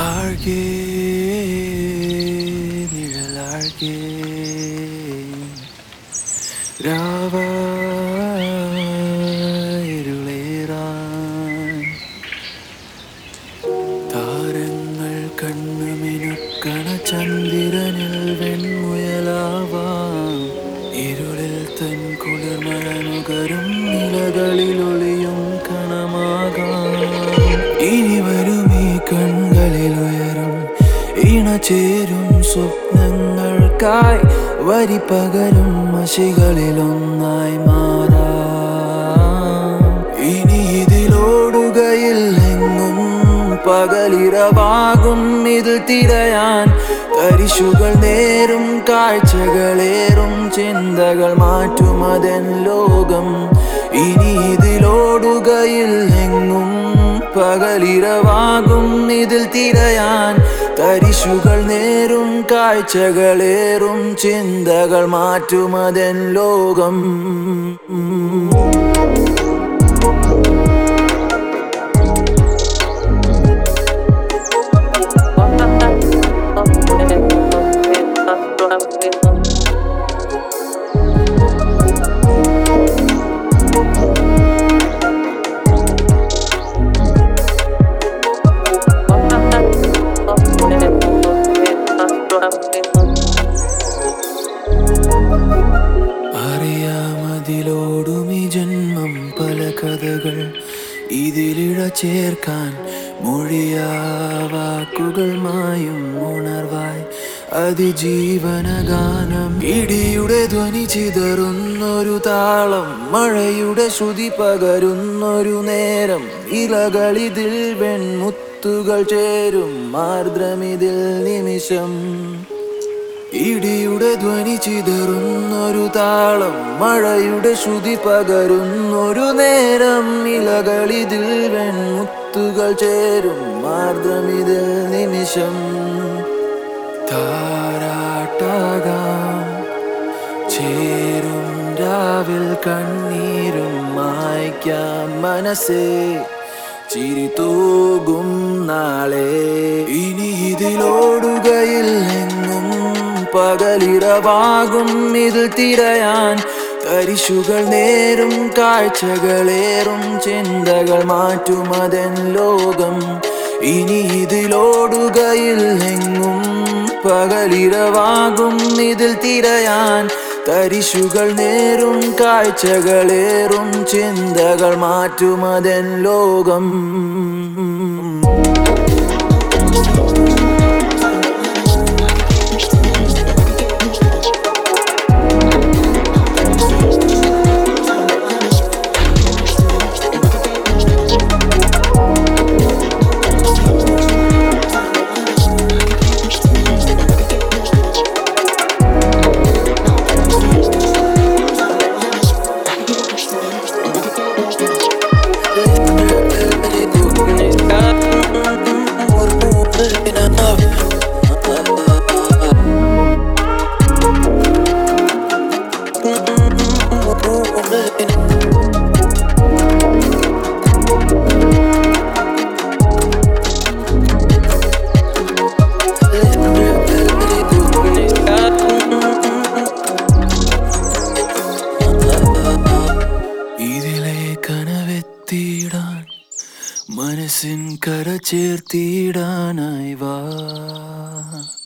ആഴ്കേ നിഴലാഴ്കേ രാവായിരുളേറാൻ താരങ്ങൾ കണ്ണുമിനുക്കണ ചന്ദ്രനിൽ വെൺമുയലാവാം ഇരുളിൽ തൻ കുളിർമഴ നുകരും നിലകളിൽ ഒളിയും കണമാകാം ഇനി വരും ഈ കൺകളിൽ ഉയരും ഇണ ചേരും സ്വപ്നങ്ങൾക്കായി വരി പകരും മഷികളിൽ ഒന്നായി മാറാം ഇനി ഇതിലോടുകയില്ലെങ്ങും പകലിരവാകും ഇതിൽ തിരയാൻ തരിശുകൾ നേരും കാഴ്ചകളേറും ചിന്തകൾ മാറ്റുമതൻ ലോകം ഇനി ഇതിലോടുകയില്ലെങ്ങും പകലിരവാകും ഇതിൽ തിരയാൻ തരിശുകൾ നേരും കാഴ്ചകളേറും ചിന്തകൾ മാറ്റുമതൻ ലോകം അറിയാമതിലോടും ഈ ജന്മം പല കഥകൾ ഇതിലിഴ ചേർക്കാൻ മൊഴിയാ വാക്കുകൾ മായും ഉണർവായി അതിജീവനഗാനം ഇടിയുടെ ധ്വനി ചിതറുന്നൊരു താളം മഴയുടെ ശ്രുതി പകരുന്നൊരു നേരം ഇലകളിതിൽ വെൺമുത്തുകൾ ചേരും ആർദ്രമിതിൽ നിമിഷം ഇടിയുടെ ധ്വനി ചിതറുന്നൊരു താളം മഴയുടെ ശ്രുതി പകരുന്നൊരു നേരം ഇലകളിതിൽ വെൺമുത്തുകൾ ചേരും മാർദ്രമിതിൽ നിമിഷം താരാട്ടാകാം ചേരും രാവിൽ കണ്ണീരും മായ്ക്കാം മനസ്സേ ചിരി തൂകും നാളെ ഇനി ഇതിലോടുകയില്ലെങ്ങും പകലിരവാകും ഇതിൽ തിരയാൻ തരിശുകൾ നേരും കാഴ്ചകളേറും ചിന്തകൾ മാറ്റുമതൻ ലോകം ഇനി ഇതിലോടുകയില്ലെങ്ങും പകലിരവാകും ഇതിൽ തിരയാൻ തരിശുകൾ നേരും കാഴ്ചകളേറും ചിന്തകൾ മാറ്റുമതൻ ലോകം ഇതിലെ കനവെത്തിയിടാൻ മനസ്സിൻ കര ചേർത്തിടാനായി വാ